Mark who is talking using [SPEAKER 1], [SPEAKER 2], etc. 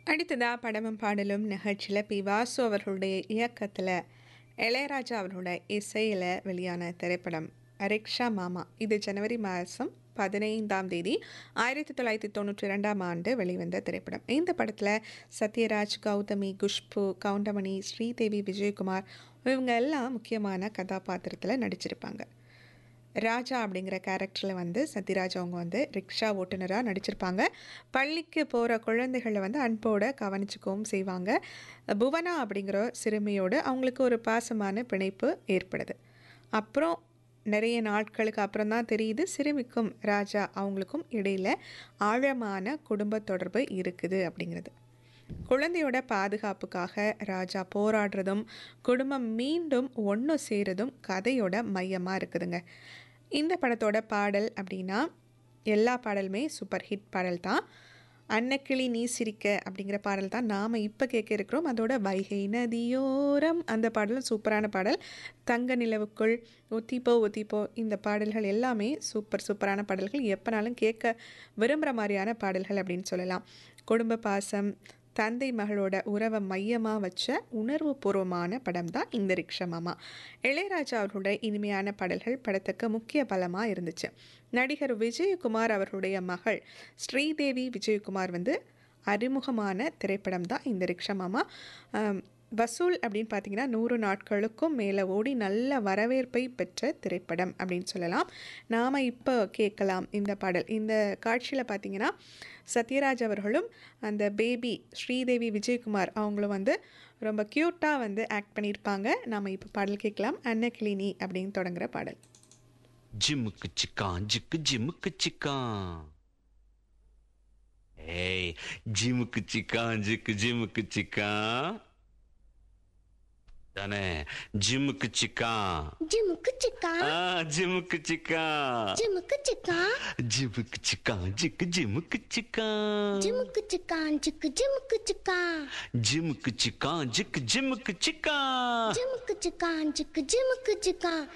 [SPEAKER 1] அடுத்ததா படமும் பாடலும் நிகழ்ச்சியில் பி வாசு அவர்களுடைய இயக்கத்தில் இளையராஜா அவர்களோட இசையில் வெளியான திரைப்படம் ரிக்ஷா மாமா இது ஜனவரி மாதம் பதினைந்தாம் தேதி ஆயிரத்தி தொள்ளாயிரத்தி தொண்ணூற்றி ரெண்டாம் ஆண்டு வெளிவந்த திரைப்படம் இந்த படத்தில் சத்யராஜ் கௌதமி குஷ்பு கவுண்டமணி ஸ்ரீதேவி விஜயகுமார் இவங்க எல்லாம் முக்கியமான கதாபாத்திரத்தில் நடிச்சிருப்பாங்க ராஜா அப்படிங்கிற கேரக்டரில் வந்து சத்யராஜ் அவங்க வந்து ரிக்ஷா ஓட்டுநராக நடிச்சிருப்பாங்க பள்ளிக்கு போகிற குழந்தைகளை வந்து அன்போடு கவனிச்சுக்கவும் செய்வாங்க புவனா அப்படிங்கிற சிறுமியோடு அவங்களுக்கு ஒரு பாசமான பிணைப்பு ஏற்படுது அப்புறம் நிறைய நாட்களுக்கு அப்புறம் தான் தெரியுது சிறுமிக்கும் ராஜா அவங்களுக்கும் இடையில் ஆழமான குடும்ப தொடர்பு இருக்குது அப்படிங்கிறது குழந்தையோட பாதுகாப்புக்காக ராஜா போராடுறதும் குடும்பம் மீண்டும் ஒன்று சேருதும் கதையோட மையமாக இருக்குதுங்க இந்த படத்தோட பாடல் அப்படின்னா எல்லா பாடலுமே சூப்பர் ஹிட் பாடல் தான் அன்னக்கிளி நீ சிரிக்க அப்படிங்கிற பாடல் தான் நாம் இப்போ கேட்க இருக்கிறோம் அதோட வைகை நதியோரம் அந்த பாடலும் சூப்பரான பாடல் தங்க நிலவுக்குள் ஒத்திப்போ ஒத்திப்போ இந்த பாடல்கள் எல்லாமே சூப்பர் சூப்பரான பாடல்கள் எப்போனாலும் கேட்க விரும்புகிற மாதிரியான பாடல்கள் அப்படின்னு சொல்லலாம் குடும்ப பாசம் தந்தை மகளோட உறவை மையமாக வச்ச உணர்வு பூர்வமான படம் தான் இந்த ரிக்ஷா மாமா இளையராஜா அவர்களோட இனிமையான பாடல்கள் படத்துக்கு முக்கிய பலமாக இருந்துச்சு நடிகர் விஜயகுமார் அவர்களுடைய மகள் ஸ்ரீதேவி விஜயகுமார் வந்து அறிமுகமான திரைப்படம் தான் இந்த ரிக்ஷா மாமா வசூல் அப்படின்னு பார்த்தீங்கன்னா நூறு நாட்களுக்கும் மேலே ஓடி நல்ல வரவேற்பை பெற்ற திரைப்படம் அப்படின்னு சொல்லலாம் நாம் இப்போ கேட்கலாம் இந்த பாடல் இந்த காட்சியில் பார்த்தீங்கன்னா சத்யராஜ் அவர்களும் அந்த பேபி ஸ்ரீதேவி விஜயகுமார் அவங்களும் வந்து ரொம்ப க்யூட்டாக வந்து ஆக்ட் பண்ணியிருப்பாங்க நாம் இப்போ பாடல் கேட்கலாம் அன்னக்கிளினி அப்படின்னு தொடங்குற பாடல்
[SPEAKER 2] ஜிம்முக்கு சிக்கான் ஜிக்கு ஜிம்முக்கு சிக்கான் ஏய் ஜிம்முக்கு சிக்கான் ஜிக்கு ஜிம்முக்கு சிக்கான் தானே ஜிம்முக்கு சிக்கான்
[SPEAKER 3] ஜிமுக்கு சிக்கா
[SPEAKER 2] ஆ ஜிம்முக்கு சிக்கான்
[SPEAKER 3] ஜிமுக்கு சிக்கா
[SPEAKER 2] ஜிம்முக்கு சிக்கான் ஜிக்கு ஜிம்முக்கு சிக்கான்
[SPEAKER 3] ஜிமுக்கு சிக்கான் ஜிக்கு ஜிமுக்கு சிக்கா
[SPEAKER 2] ஜிம்முக்கு சிக்கான் ஜிக்கு ஜிம்முக்கு சிக்கான்
[SPEAKER 3] ஜிமுக்கு சிக்கான் ஜிக்கு ஜிமுக்கு சிக்கா